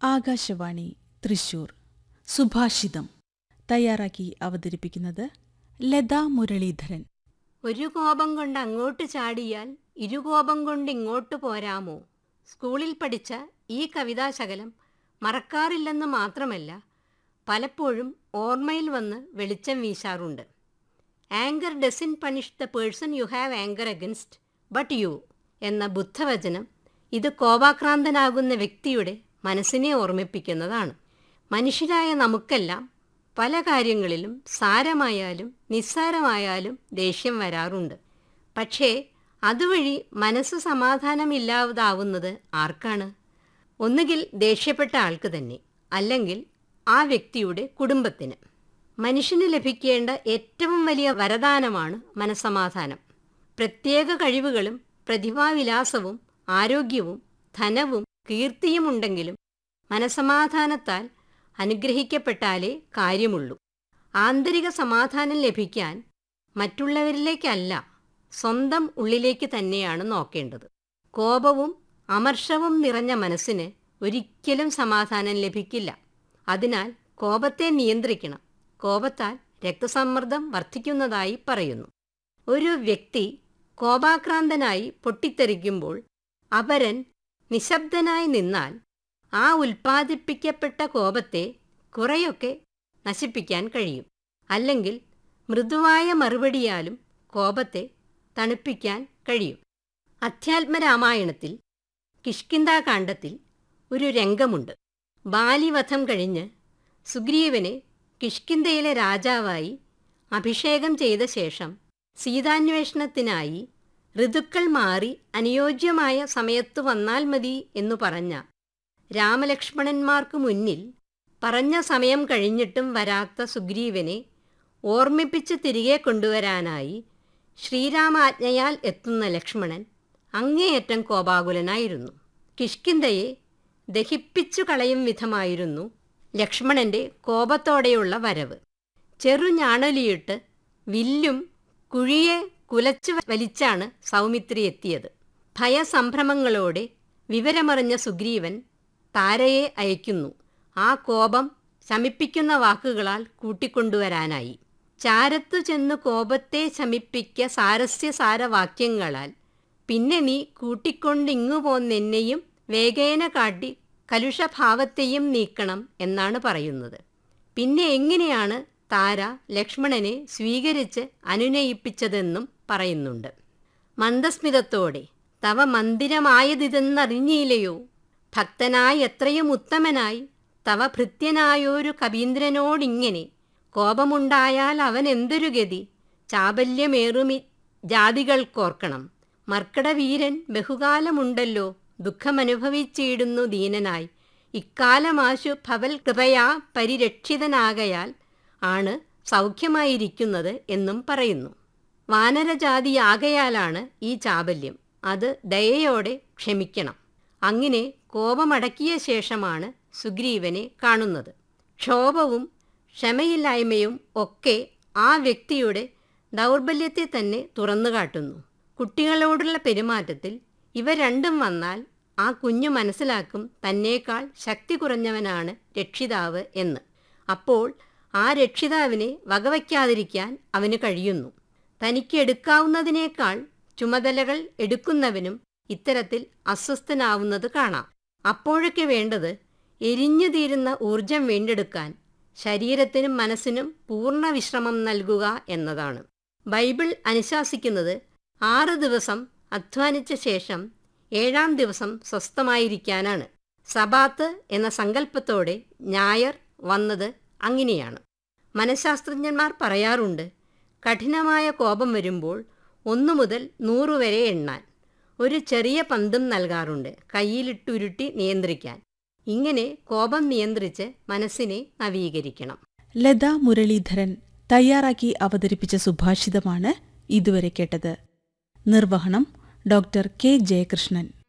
ആകാശവാണി തൃശൂർ സുഭാഷിതം തയ്യാറാക്കി അവതരിപ്പിക്കുന്നത് ലതാ മുരളീധരൻ ഒരു കോപം കൊണ്ട് അങ്ങോട്ട് ചാടിയാൽ ഇരുകോപം കൊണ്ട് ഇങ്ങോട്ട് പോരാമോ സ്കൂളിൽ പഠിച്ച ഈ കവിതാശകലം മറക്കാറില്ലെന്ന് മാത്രമല്ല പലപ്പോഴും ഓർമ്മയിൽ വന്ന് വെളിച്ചം വീശാറുണ്ട് anger doesn't punish the person you have anger against but you എന്ന ബുദ്ധവചനം ഇത് കോപാക്രാന്തനാകുന്ന വ്യക്തിയുടെ മനസ്സിനെ ഓർമ്മിപ്പിക്കുന്നതാണ് മനുഷ്യരായ നമുക്കെല്ലാം പല കാര്യങ്ങളിലും സാരമായാലും നിസ്സാരമായാലും ദേഷ്യം വരാറുണ്ട് പക്ഷേ അതുവഴി മനസ്സ് സമാധാനമില്ലാതാവുന്നത് ആർക്കാണ് ഒന്നുകിൽ ദേഷ്യപ്പെട്ട ആൾക്ക് തന്നെ അല്ലെങ്കിൽ ആ വ്യക്തിയുടെ കുടുംബത്തിന് മനുഷ്യന് ലഭിക്കേണ്ട ഏറ്റവും വലിയ വരദാനമാണ് മനസ്സമാധാനം പ്രത്യേക കഴിവുകളും പ്രതിഭാവിലാസവും ആരോഗ്യവും ധനവും കീർത്തിയും ഉണ്ടെങ്കിലും മനസമാധാനത്താൽ അനുഗ്രഹിക്കപ്പെട്ടാലേ കാര്യമുള്ളൂ ആന്തരിക സമാധാനം ലഭിക്കാൻ മറ്റുള്ളവരിലേക്കല്ല സ്വന്തം ഉള്ളിലേക്ക് തന്നെയാണ് നോക്കേണ്ടത് കോപവും അമർഷവും നിറഞ്ഞ മനസ്സിന് ഒരിക്കലും സമാധാനം ലഭിക്കില്ല അതിനാൽ കോപത്തെ നിയന്ത്രിക്കണം കോപത്താൽ രക്തസമ്മർദ്ദം വർദ്ധിക്കുന്നതായി പറയുന്നു ഒരു വ്യക്തി കോപാക്രാന്തനായി പൊട്ടിത്തെറിക്കുമ്പോൾ അപരൻ നിശബ്ദനായി നിന്നാൽ ആ ഉൽപ്പാദിപ്പിക്കപ്പെട്ട കോപത്തെ കുറെയൊക്കെ നശിപ്പിക്കാൻ കഴിയും അല്ലെങ്കിൽ മൃദുവായ മറുപടിയാലും കോപത്തെ തണുപ്പിക്കാൻ കഴിയും അധ്യാത്മരാമായണത്തിൽ കിഷ്കിന്താകാന്ഡത്തിൽ ഒരു രംഗമുണ്ട് ബാലിവധം കഴിഞ്ഞ് സുഗ്രീവനെ കിഷ്കിന്തയിലെ രാജാവായി അഭിഷേകം ചെയ്ത ശേഷം സീതാന്വേഷണത്തിനായി ഋതുക്കൾ മാറി അനുയോജ്യമായ സമയത്തു വന്നാൽ മതി എന്നു പറഞ്ഞ രാമലക്ഷ്മണന്മാർക്കു മുന്നിൽ പറഞ്ഞ സമയം കഴിഞ്ഞിട്ടും വരാത്ത സുഗ്രീവനെ ഓർമ്മിപ്പിച്ച് തിരികെ കൊണ്ടുവരാനായി ശ്രീരാമാജ്ഞയാൽ എത്തുന്ന ലക്ഷ്മണൻ അങ്ങേയറ്റം കോപാകുലനായിരുന്നു കിഷ്കിന്തയെ ദഹിപ്പിച്ചു കളയും വിധമായിരുന്നു ലക്ഷ്മണന്റെ കോപത്തോടെയുള്ള വരവ് ചെറുഞാണലിയിട്ട് വില്ലും കുഴിയെ കുലച്ചു വലിച്ചാണ് സൗമിത്രി എത്തിയത് ഭയസംഭ്രമങ്ങളോടെ വിവരമറിഞ്ഞ സുഗ്രീവൻ താരയെ അയക്കുന്നു ആ കോപം ശമിപ്പിക്കുന്ന വാക്കുകളാൽ കൂട്ടിക്കൊണ്ടുവരാനായി ചാരത്തു ചെന്ന് കോപത്തെ ശമിപ്പിക്ക സാരസ്യ സാരവാക്യങ്ങളാൽ പിന്നെ നീ കൂട്ടിക്കൊണ്ടിങ്ങു പോന്നെന്നെയും വേഗേന കാട്ടി കലുഷഭാവത്തെയും നീക്കണം എന്നാണ് പറയുന്നത് പിന്നെ എങ്ങനെയാണ് താര ലക്ഷ്മണനെ സ്വീകരിച്ച് അനുനയിപ്പിച്ചതെന്നും പറയുന്നുണ്ട് മന്ദസ്മിതത്തോടെ തവ മന്ദിരമായതിതെന്നറിഞ്ഞില്ലയോ ഭക്തനായി എത്രയും ഉത്തമനായി തവ ഭൃത്യനായൊരു കവീന്ദ്രനോടിങ്ങനെ കോപമുണ്ടായാൽ അവൻ എന്തൊരു ഗതി ചാബല്യമേറുമി ജാതികൾക്കോർക്കണം മർക്കടവീരൻ ബഹുകാലമുണ്ടല്ലോ ദുഃഖമനുഭവിച്ചിടുന്നു ദീനനായി ഇക്കാലമാശു ഭവൽ കൃപയാ പരിരക്ഷിതനാകയാൽ ആണ് സൗഖ്യമായിരിക്കുന്നത് എന്നും പറയുന്നു വാനരജാതിയാകയാലാണ് ഈ ചാബല്യം അത് ദയയോടെ ക്ഷമിക്കണം അങ്ങനെ കോപമടക്കിയ ശേഷമാണ് സുഗ്രീവനെ കാണുന്നത് ക്ഷോഭവും ക്ഷമയില്ലായ്മയും ഒക്കെ ആ വ്യക്തിയുടെ ദൗർബല്യത്തെ തന്നെ തുറന്നു കാട്ടുന്നു കുട്ടികളോടുള്ള പെരുമാറ്റത്തിൽ ഇവ രണ്ടും വന്നാൽ ആ കുഞ്ഞു മനസ്സിലാക്കും തന്നേക്കാൾ ശക്തി കുറഞ്ഞവനാണ് രക്ഷിതാവ് എന്ന് അപ്പോൾ ആ രക്ഷിതാവിനെ വകവയ്ക്കാതിരിക്കാൻ അവന് കഴിയുന്നു തനിക്ക് എടുക്കാവുന്നതിനേക്കാൾ ചുമതലകൾ എടുക്കുന്നവനും ഇത്തരത്തിൽ അസ്വസ്ഥനാവുന്നത് കാണാം അപ്പോഴൊക്കെ വേണ്ടത് എരിഞ്ഞു തീരുന്ന ഊർജം വീണ്ടെടുക്കാൻ ശരീരത്തിനും മനസ്സിനും പൂർണ്ണ വിശ്രമം നൽകുക എന്നതാണ് ബൈബിൾ അനുശാസിക്കുന്നത് ആറ് ദിവസം അധ്വാനിച്ച ശേഷം ഏഴാം ദിവസം സ്വസ്ഥമായിരിക്കാനാണ് സബാത്ത് എന്ന സങ്കല്പത്തോടെ ഞായർ വന്നത് അങ്ങനെയാണ് മനഃശാസ്ത്രജ്ഞന്മാർ പറയാറുണ്ട് കഠിനമായ കോപം വരുമ്പോൾ ഒന്നു മുതൽ നൂറ് വരെ എണ്ണാൻ ഒരു ചെറിയ പന്തും നൽകാറുണ്ട് കയ്യിലിട്ടുരുട്ടി നിയന്ത്രിക്കാൻ ഇങ്ങനെ കോപം നിയന്ത്രിച്ച് മനസ്സിനെ നവീകരിക്കണം ലതാ മുരളീധരൻ തയ്യാറാക്കി അവതരിപ്പിച്ച സുഭാഷിതമാണ് ഇതുവരെ കേട്ടത് നിർവഹണം ഡോക്ടർ കെ ജയകൃഷ്ണൻ